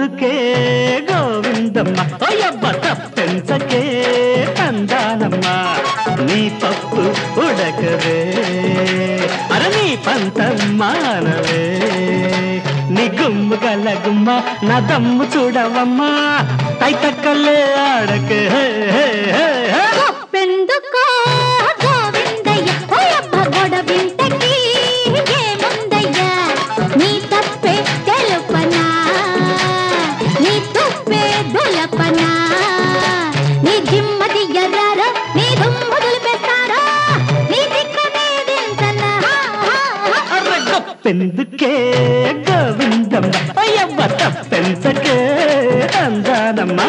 తప్పెందుకే గోవిందమ్మ ఓయబ్బ తప్పెంచకే తందానమ్మ నీ పప్పు ఉడకవే అర నీ పంతం మానవే నీ గుమ్ము గల గుమ్మ నా దమ్ము చూడవమ్మా తైతక్కలే ఆడకే హే, హే, హే, హే. గొప్పెందుకో గోవిందయ్య ఓయబ్బ గొడవింతకి ఏముందయ్యా నీ తప్పే తెలుపనా నీ తుప్పే దులపనా నీ దిమ్మది ఎర్రారో నీ దుమ్ము దులిపేస్తారో నీ దిక్కు నీదింతనా అర్ర గొప్పెందుకే గోవిందమ్మ అయ్యవ్వ తప్పెంచకే అందానమ్మా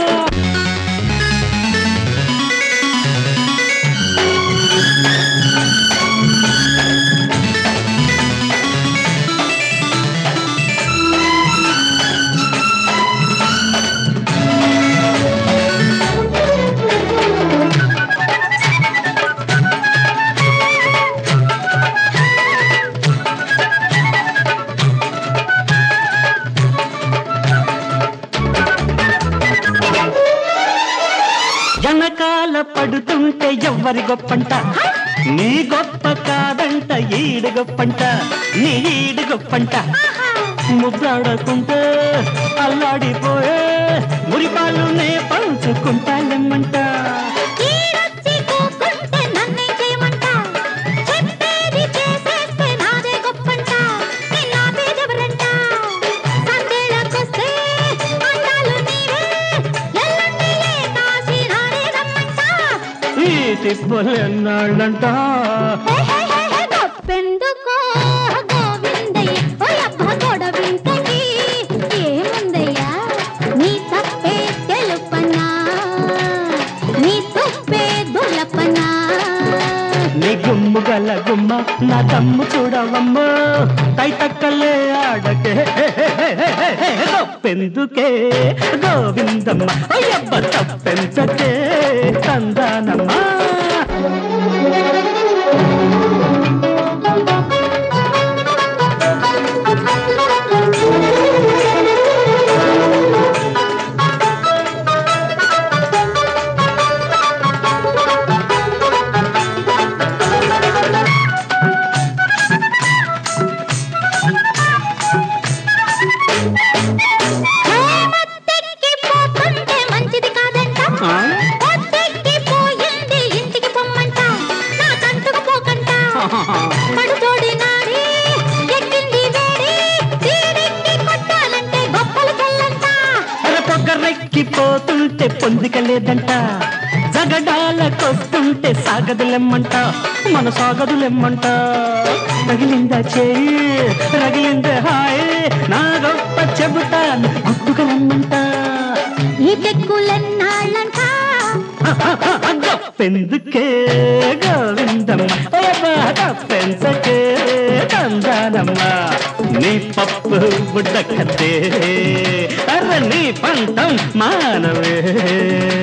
వెనకాల పడుతుంటే ఎవ్వరి గొప్పంట నీ గొప్ప కాదంట ఈడు గొప్పంట నీ ఈడు గొప్పంట ముద్దాడకుంటే అల్లాడిపోయే మురిపాలు నే పంచుకుంటాలెమ్మంట ఈడొచ్చి కూకుంటే నన్నేం చేయమంటా? చెప్పేది చేసేస్తే నాదే గొప్పంట. నిన్నాపేదెవరంట? సందేళ్ళకొస్తే అందాలు నీవే. ఎల్లుండిలే కాశీ రానే రమ్మంట. ఈ తిప్పులెన్నాళ్ళంట హే హే హే హే గొప్పెందుకో గోవిందయ్య ఓయబ్బ గొడవింతకి ఏముందయ్యా నీ తప్పే తెలుపనా నీ తుప్పే దులపనా నీ గుమ్ము గల గుమ్మ నా దమ్ము చూడవమ్మ తైతక్కలే ఆడకే తప్పెందుకే గోవిందమ్మ అయ్యబ్బ తప్పెంచకే తందానమ్మా హేమత్తెక్కి పోతుంటే మంచిది కాదంట ఆ? పొద్దెక్కి పోయింది ఇంటికి పొమ్మంట నా కంటుకు పోకంట పడుతోడి నాడి ఎక్కింది వేడి తీరెక్కి కొట్టాలంటే గొప్పలు చెల్లంట పొగరెక్కిపోతుంటే పొందిక లేదంట జగడాలకొస్తుంటే సాగదులెమ్మంట మన సాగదులెమ్మంట తగిలిందా చేయి రగిలిందే హాయ్ నా గొప్ప చెబుతాను గుట్టుకలమ్మంట ఈ టెక్కులెన్నాళ్ళంట గొప్పెందుకే గోవిందమ్మ పెంచకే తందానమ్మ నీ పప్పు బుడ్డ కద్దే అర్ర నీ పంతం మానవే